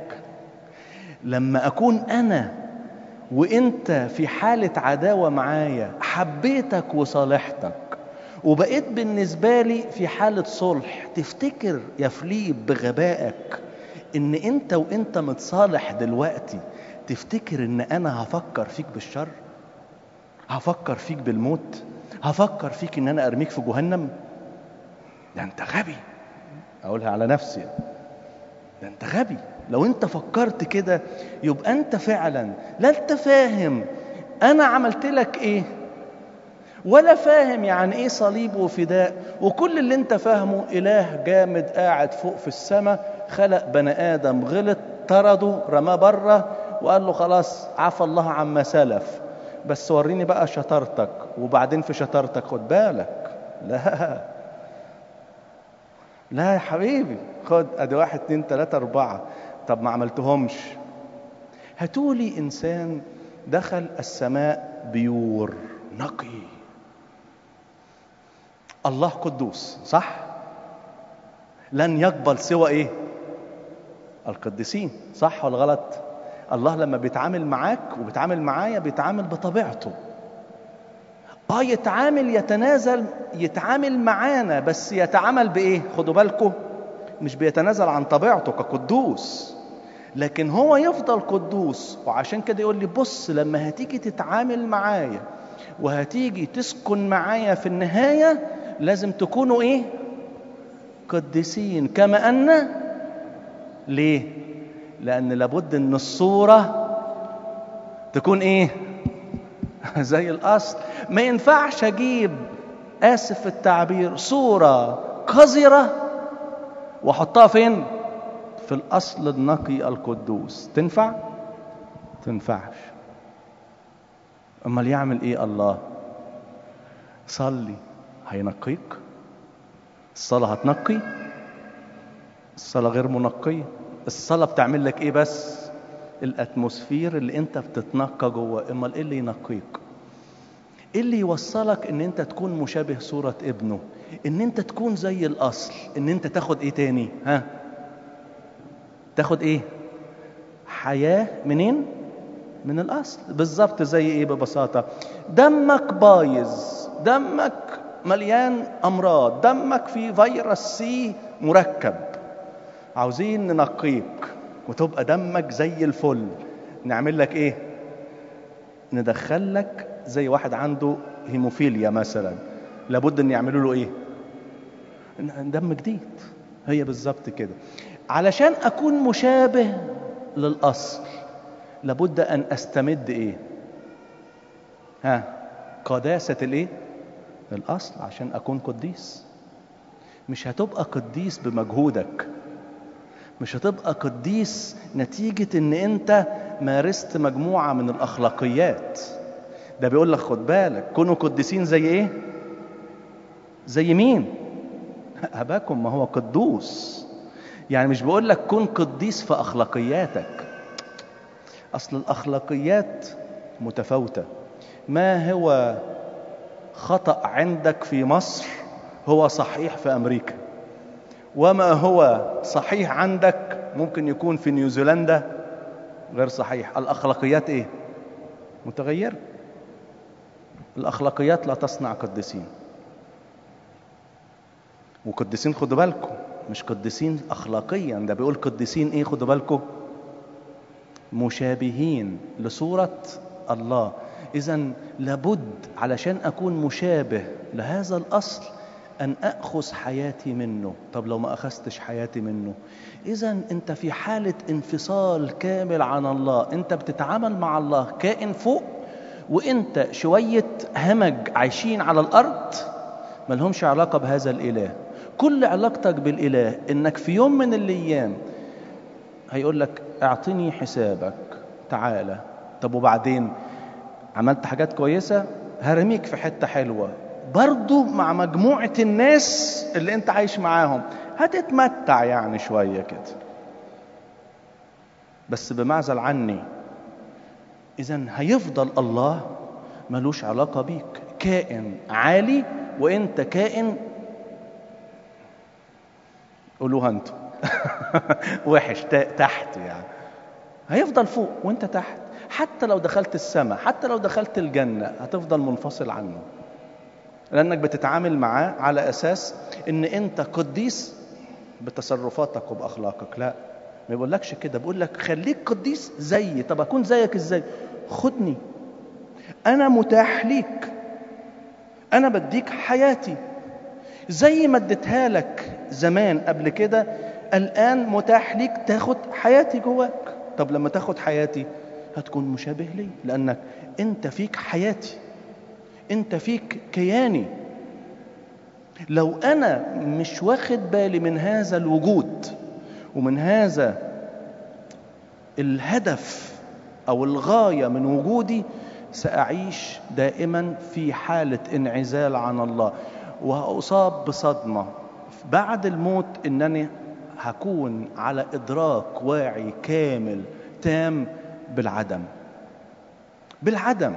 لما اكون انا وانت في حالة عداوة معايا حبيتك وصالحتك وبقيت بالنسبة لي في حالة صلح تفتكر يا فليب بغبائك ان انت وانت متصالح دلوقتي تفتكر ان انا هفكر فيك بالشر هفكر فيك بالموت هفكر فيك ان انا ارميك في جهنم ده انت غبي اقولها على نفسي ده انت غبي لو انت فكرت كده يبقى انت فعلا لا انت فاهم انا عملت لك ايه ولا فاهم يعني ايه صليب وفداء وكل اللي انت فاهمه اله جامد قاعد فوق في السماء خلق بني ادم غلط طرده رماه بره وقال له خلاص عفى الله عما سلف بس وريني بقى شطارتك وبعدين في شطارتك خد بالك لا لا يا حبيبي خد ادي واحد اتنين تلاتة اربعة طب ما عملتهمش هاتولي انسان دخل السماء بيور نقي الله قدوس صح لن يقبل سوى ايه القديسين صح ولا غلط الله لما بيتعامل معاك وبيتعامل معايا بيتعامل بطبيعته اه يتعامل يتنازل يتعامل معانا بس يتعامل بايه خدوا بالكم مش بيتنازل عن طبيعته كقدوس لكن هو يفضل قدوس وعشان كده يقول لي بص لما هتيجي تتعامل معايا وهتيجي تسكن معايا في النهاية لازم تكونوا ايه قديسين كما أن ليه لأن لابد أن الصورة تكون ايه زي الأصل ما ينفعش أجيب آسف في التعبير صورة قذرة وأحطها فين في الأصل النقي القدوس تنفع تنفعش أمال يعمل إيه الله صلي هينقيك الصلاة هتنقي الصلاة غير منقية الصلاة بتعمل لك إيه بس الأتموسفير اللي أنت بتتنقى جوه أمال إيه اللي ينقيك إيه اللي يوصلك إن أنت تكون مشابه صورة ابنه إن أنت تكون زي الأصل إن أنت تاخد إيه تاني ها تاخد ايه حياة منين من الاصل بالظبط زي ايه ببساطة دمك بايظ دمك مليان امراض دمك فيه فيروس سي مركب عاوزين ننقيك وتبقى دمك زي الفل نعمل لك ايه ندخل لك زي واحد عنده هيموفيليا مثلا لابد ان يعملوا له ايه دم جديد هي بالظبط كده علشان اكون مشابه للاصل لابد ان استمد ايه ها قداسه الايه الاصل عشان اكون قديس مش هتبقى قديس بمجهودك مش هتبقى قديس نتيجة ان انت مارست مجموعة من الاخلاقيات ده بيقول لك خد بالك كونوا قديسين زي ايه زي مين اباكم ما هو قدوس يعني مش بقول لك كن قديس في اخلاقياتك اصل الاخلاقيات متفاوته ما هو خطا عندك في مصر هو صحيح في امريكا وما هو صحيح عندك ممكن يكون في نيوزيلندا غير صحيح الاخلاقيات ايه متغيره الاخلاقيات لا تصنع قديسين وقديسين خدوا بالكم مش قديسين اخلاقيا ده بيقول قديسين ايه خدوا بالكم مشابهين لصوره الله اذا لابد علشان اكون مشابه لهذا الاصل ان اخذ حياتي منه طب لو ما اخذتش حياتي منه اذا انت في حاله انفصال كامل عن الله انت بتتعامل مع الله كائن فوق وانت شويه همج عايشين على الارض ملهمش علاقه بهذا الاله كل علاقتك بالاله انك في يوم من الايام هيقول لك اعطني حسابك تعالى طب وبعدين عملت حاجات كويسه هرميك في حته حلوه برضو مع مجموعه الناس اللي انت عايش معاهم هتتمتع يعني شويه كده بس بمعزل عني اذا هيفضل الله ملوش علاقه بيك كائن عالي وانت كائن قولوها انتوا وحش تحت يعني هيفضل فوق وانت تحت حتى لو دخلت السماء حتى لو دخلت الجنة هتفضل منفصل عنه لأنك بتتعامل معاه على أساس إن أنت قديس بتصرفاتك وبأخلاقك لا ما بيقولكش كده بيقول لك خليك قديس زيي طب أكون زيك إزاي خدني أنا متاح ليك أنا بديك حياتي زي ما اديتها لك زمان قبل كده الآن متاح ليك تاخد حياتي جواك طب لما تاخد حياتي هتكون مشابه لي لأنك أنت فيك حياتي أنت فيك كياني لو أنا مش واخد بالي من هذا الوجود ومن هذا الهدف أو الغاية من وجودي سأعيش دائما في حالة انعزال عن الله وأصاب بصدمة بعد الموت إنني هكون على إدراك واعي كامل تام بالعدم بالعدم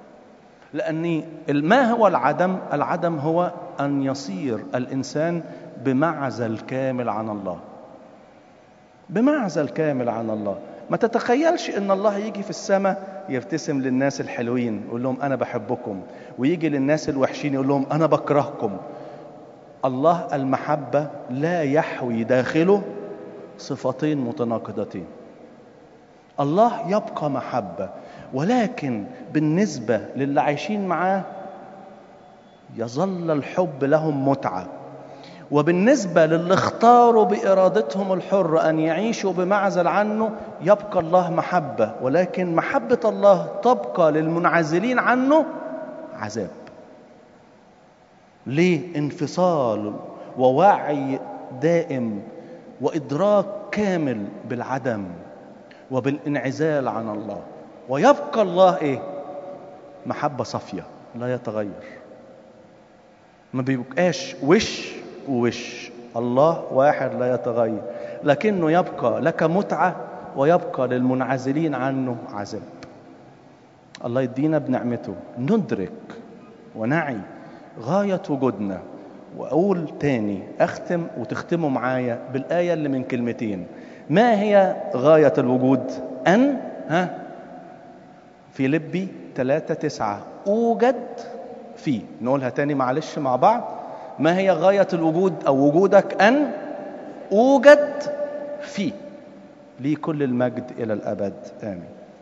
لأني ما هو العدم؟ العدم هو أن يصير الإنسان بمعزل كامل عن الله بمعزل كامل عن الله ما تتخيلش ان الله يجي في السماء يبتسم للناس الحلوين يقول لهم انا بحبكم ويجي للناس الوحشين يقول لهم انا بكرهكم الله المحبة لا يحوي داخله صفتين متناقضتين الله يبقى محبة ولكن بالنسبة للي عايشين معاه يظل الحب لهم متعة وبالنسبة للي اختاروا بإرادتهم الحرة أن يعيشوا بمعزل عنه يبقى الله محبة ولكن محبة الله تبقى للمنعزلين عنه عذاب ليه انفصال ووعي دائم وإدراك كامل بالعدم وبالانعزال عن الله ويبقى الله ايه محبة صافية لا يتغير ما بيبقاش وش ووش الله واحد لا يتغير لكنه يبقى لك متعة ويبقى للمنعزلين عنه عذاب الله يدينا بنعمته ندرك ونعي غاية وجودنا وأقول تاني أختم وتختموا معايا بالآية اللي من كلمتين ما هي غاية الوجود أن ها في لبي ثلاثة تسعة أوجد فيه نقولها تاني معلش مع بعض ما هي غاية الوجود أو وجودك أن أوجد فيه لي كل المجد إلى الأبد آمين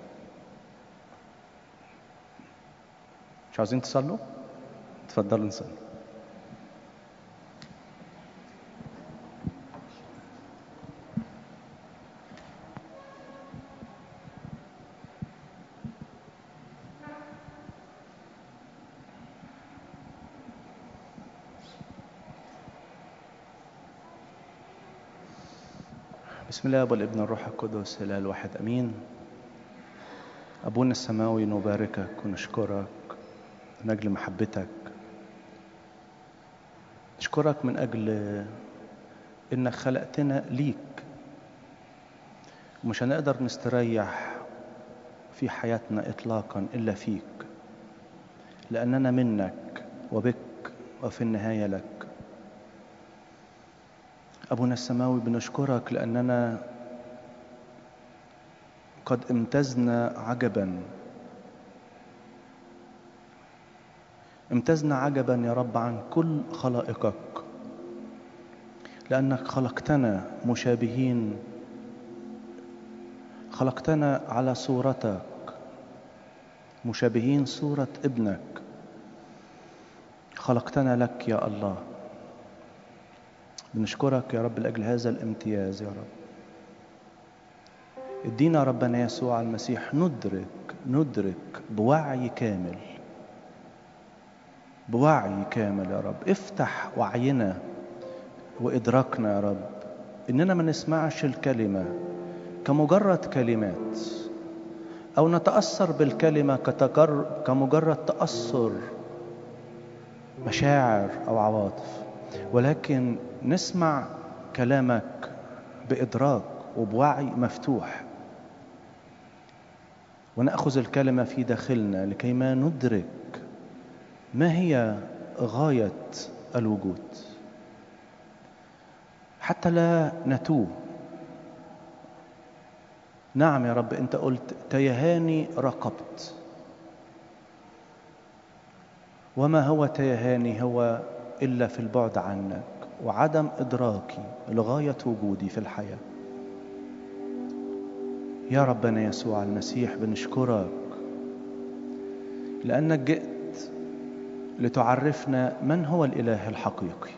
مش عاوزين تصلوا؟ تفضلوا نصلي بسم الله والابن الروح القدس الاله الواحد امين ابونا السماوي نباركك ونشكرك من اجل محبتك نشكرك من اجل انك خلقتنا ليك ومش هنقدر نستريح في حياتنا اطلاقا الا فيك لاننا منك وبك وفي النهايه لك أبونا السماوي بنشكرك لأننا قد امتزنا عجبا امتزنا عجبا يا رب عن كل خلائقك لأنك خلقتنا مشابهين خلقتنا على صورتك مشابهين صورة ابنك خلقتنا لك يا الله بنشكرك يا رب لأجل هذا الامتياز يا رب ادينا ربنا يسوع المسيح ندرك ندرك بوعي كامل بوعي كامل يا رب افتح وعينا وإدراكنا يا رب إننا ما نسمعش الكلمة كمجرد كلمات أو نتأثر بالكلمة كتجر... كمجرد تأثر مشاعر أو عواطف ولكن نسمع كلامك بإدراك وبوعي مفتوح ونأخذ الكلمة في داخلنا لكي ما ندرك ما هي غاية الوجود حتى لا نتوه نعم يا رب أنت قلت تيهاني رقبت وما هو تيهاني هو إلا في البعد عنك وعدم إدراكي لغاية وجودي في الحياة يا ربنا يسوع المسيح بنشكرك لأنك جئت لتعرفنا من هو الإله الحقيقي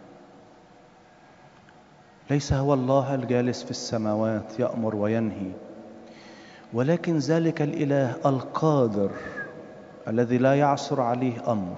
ليس هو الله الجالس في السماوات يأمر وينهي ولكن ذلك الإله القادر الذي لا يعصر عليه أمر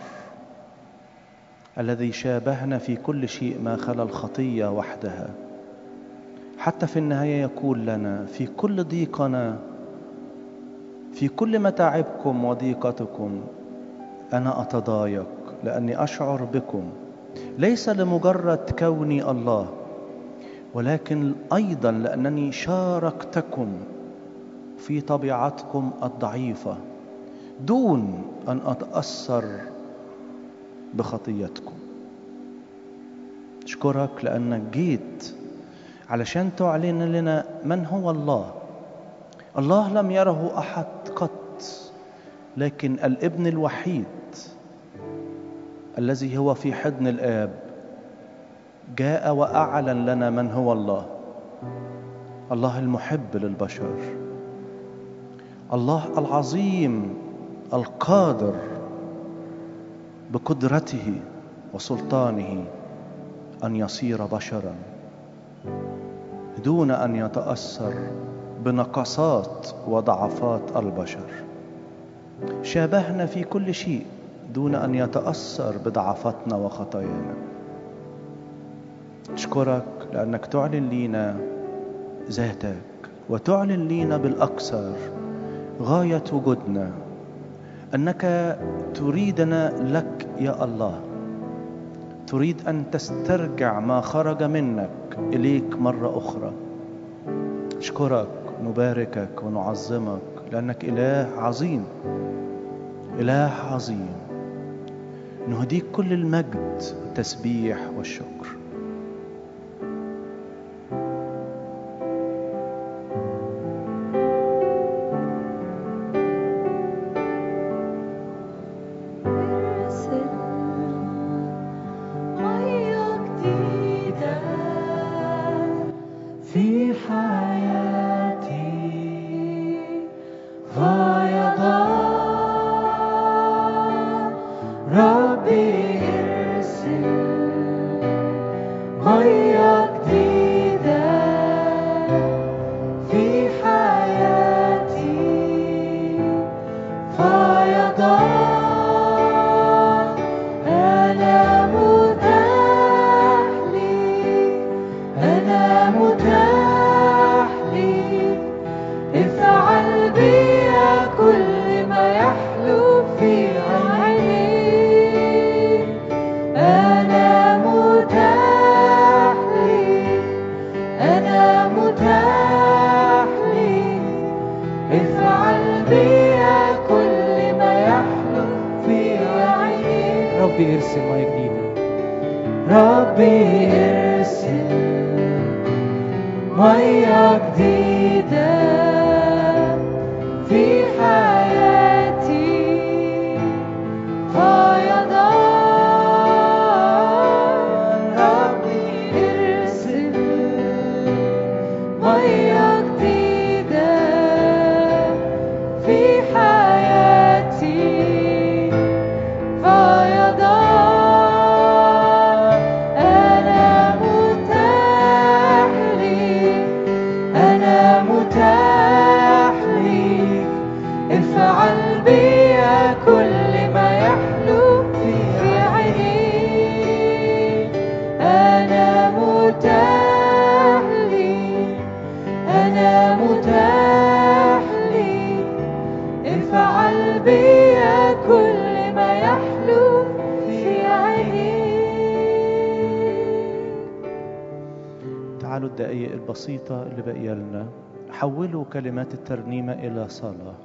الذي شابهنا في كل شيء ما خلا الخطيه وحدها حتى في النهايه يقول لنا في كل ضيقنا في كل متاعبكم وضيقتكم انا اتضايق لاني اشعر بكم ليس لمجرد كوني الله ولكن ايضا لانني شاركتكم في طبيعتكم الضعيفه دون ان اتاثر بخطيتكم أشكرك لأنك جيت علشان تعلن لنا من هو الله الله لم يره أحد قط لكن الابن الوحيد الذي هو في حضن الآب جاء وأعلن لنا من هو الله الله المحب للبشر الله العظيم القادر بقدرته وسلطانه ان يصير بشرا دون ان يتاثر بنقصات وضعفات البشر شابهنا في كل شيء دون ان يتاثر بضعفاتنا وخطايانا اشكرك لانك تعلن لينا ذاتك وتعلن لينا بالاكثر غايه وجودنا انك تريدنا لك يا الله تريد ان تسترجع ما خرج منك اليك مره اخرى اشكرك نباركك ونعظمك لانك اله عظيم اله عظيم نهديك كل المجد والتسبيح والشكر ارسل مية جديدة في حياتي فيضان ربي ارسل مية جديدة في حياتي فيضان أنا متاح لي أنا متاح لي افعل بيا كل ما يحلو في عيني أنا متاح لي أنا متاح لي افعل بيا كل ما يحلو في عيني ربي ارسل ميه جديده ربي ارسل مية جديدة في حياتي فيضان ربي ارسل مية جديدة في حياتي فيضان أنا متاح لي أنا متاح لي افعل بيا كل ما يحلو في عيني أنا متاح لي أنا متاح لي افعل بيا كل ما يحلو في عيني تعالوا الدقايق البسيطة اللي باقية لنا حولوا كلمات الترنيمة إلى صلاة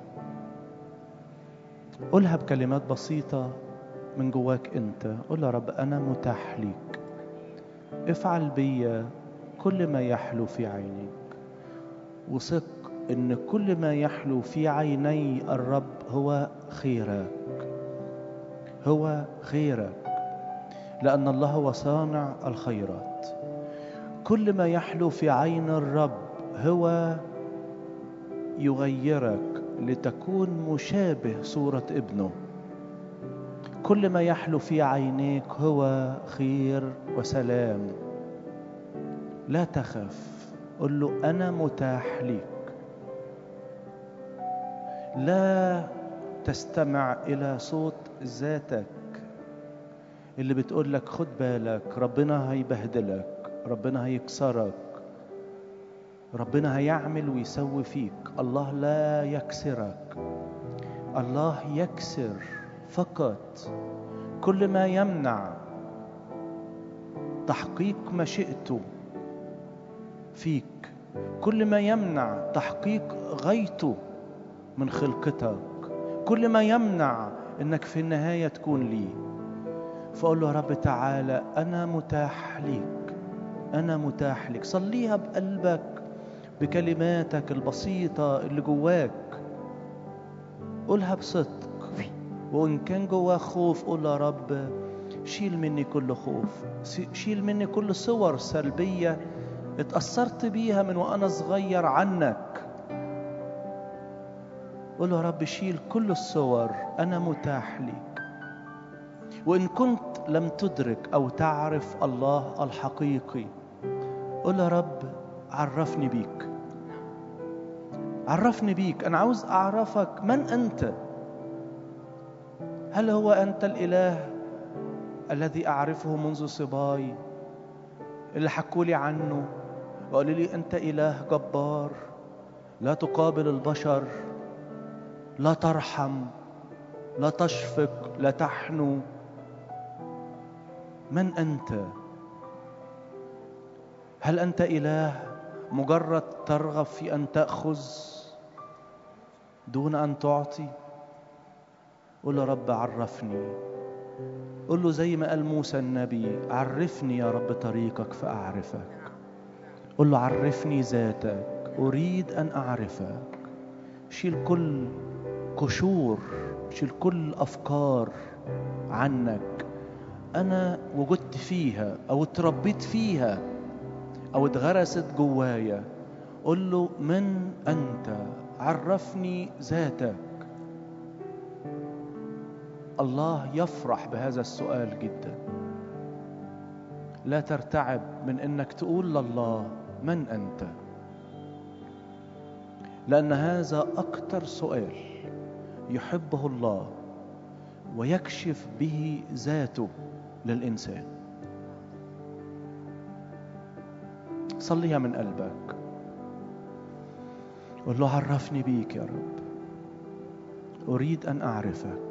قولها بكلمات بسيطة من جواك أنت قول يا رب أنا متاح ليك افعل بيا كل ما يحلو في عينيك وثق إن كل ما يحلو في عيني الرب هو خيرك هو خيرك لأن الله هو صانع الخيرات كل ما يحلو في عين الرب هو يغيرك لتكون مشابه صورة ابنه كل ما يحلو في عينيك هو خير وسلام لا تخف قل له أنا متاح ليك لا تستمع إلى صوت ذاتك اللي بتقول لك خد بالك ربنا هيبهدلك ربنا هيكسرك ربنا هيعمل ويسوي فيك الله لا يكسرك الله يكسر فقط كل ما يمنع تحقيق مشيئته فيك كل ما يمنع تحقيق غايته من خلقتك كل ما يمنع انك في النهايه تكون ليه فقول له يا رب تعالى أنا متاح ليك أنا متاح ليك صليها بقلبك بكلماتك البسيطة اللي جواك قولها بصدق وإن كان جواه خوف قول يا رب شيل مني كل خوف شيل مني كل صور سلبية اتأثرت بيها من وأنا صغير عنك قول يا رب شيل كل الصور أنا متاح ليك وإن كنت لم تدرك أو تعرف الله الحقيقي قول يا رب عرفني بيك عرفني بيك أنا عاوز أعرفك من أنت هل هو أنت الإله الذي أعرفه منذ صباي اللي حكوا لي عنه وقالوا لي أنت إله جبار لا تقابل البشر لا ترحم لا تشفق لا تحنو من أنت هل أنت إله مجرد ترغب في أن تأخذ دون أن تعطي قل له رب عرفني قل له زي ما قال موسى النبي عرفني يا رب طريقك فأعرفك قل له عرفني ذاتك أريد أن أعرفك شيل كل قشور شيل كل أفكار عنك أنا وجدت فيها أو اتربيت فيها أو اتغرست جوايا قل له من أنت عرفني ذاتك الله يفرح بهذا السؤال جدا لا ترتعب من انك تقول لله من انت لان هذا اكتر سؤال يحبه الله ويكشف به ذاته للانسان صليها من قلبك قل له عرفني بيك يا رب اريد ان اعرفك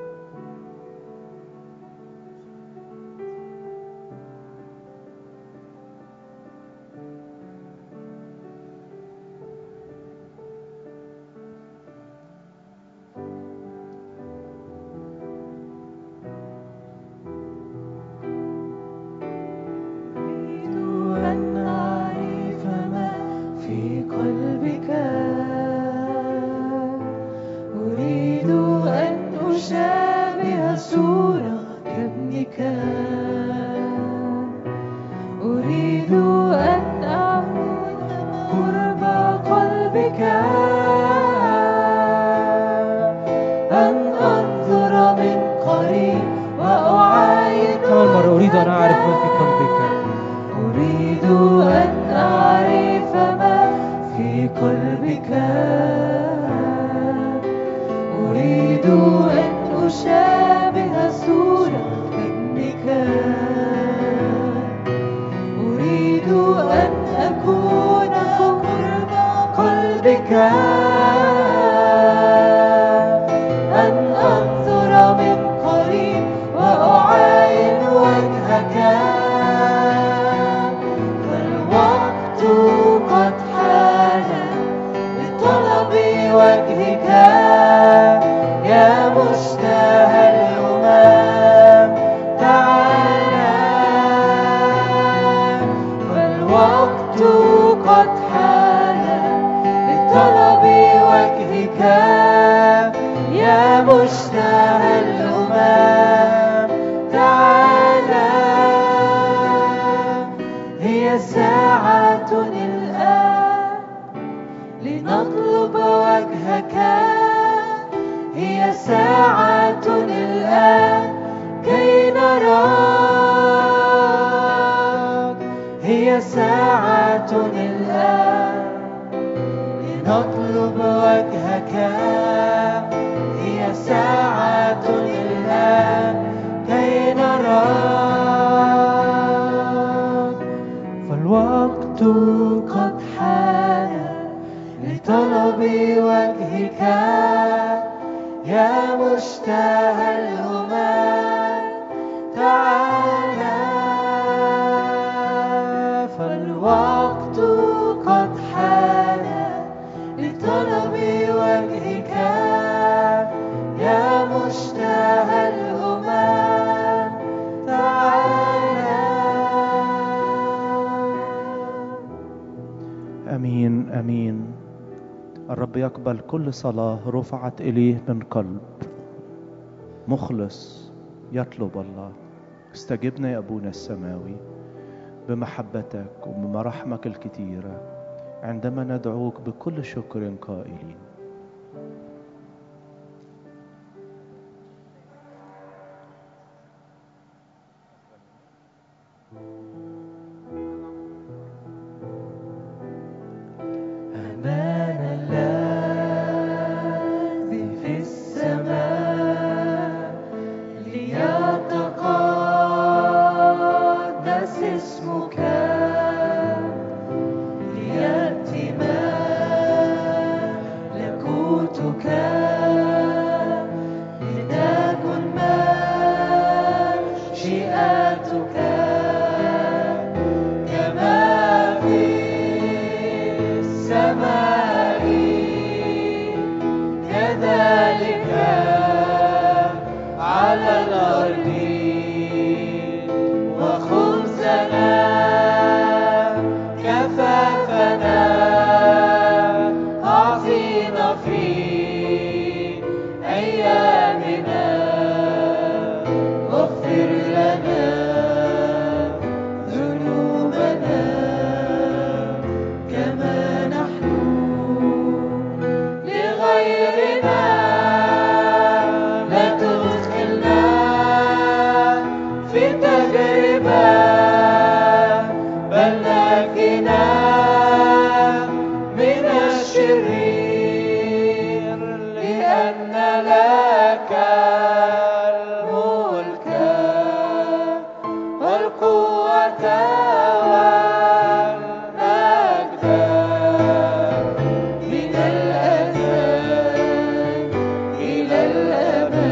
أريد أن أعرف ما في قلبك أريد أن أشابه صورة كابنك أريد أن أعود قرب قلبك أن أنظر من قريب وأعاين كمان مرة أريد أن أعرف ما في قلبك أريد أن أعرف ما في قلبك أريد أن أشابه صورة ابنك أريد أن أكون قرب قلبك أن أنظر من قريب وأعاين وجهك فالوقت قد حان لطلب وجهك يا مشتهى الأمم تعالى فالوقت قد حان لطلب وجهك يا مشتهى الأمم تعالى هي ساعة الآن لنطلب وجهك هي ساعة الآن كي نراك هي ساعة الآن لنطلب وجهك هي ساعة الآن كي نراك فالوقت قد حان لطلب وجهك يا مشتهى الأمم تعالى فالوقت قد حان لطلب وجهك يا مشتهى الأمم امين الرب يقبل كل صلاه رفعت اليه من قلب مخلص يطلب الله استجبنا يا ابونا السماوي بمحبتك وبمراحمك الكتيره عندما ندعوك بكل شكر قائلين أمان الذي في السماء ليتقدس اسمك ليأتي ملكوتك لتكن مشيئتك كما في السماء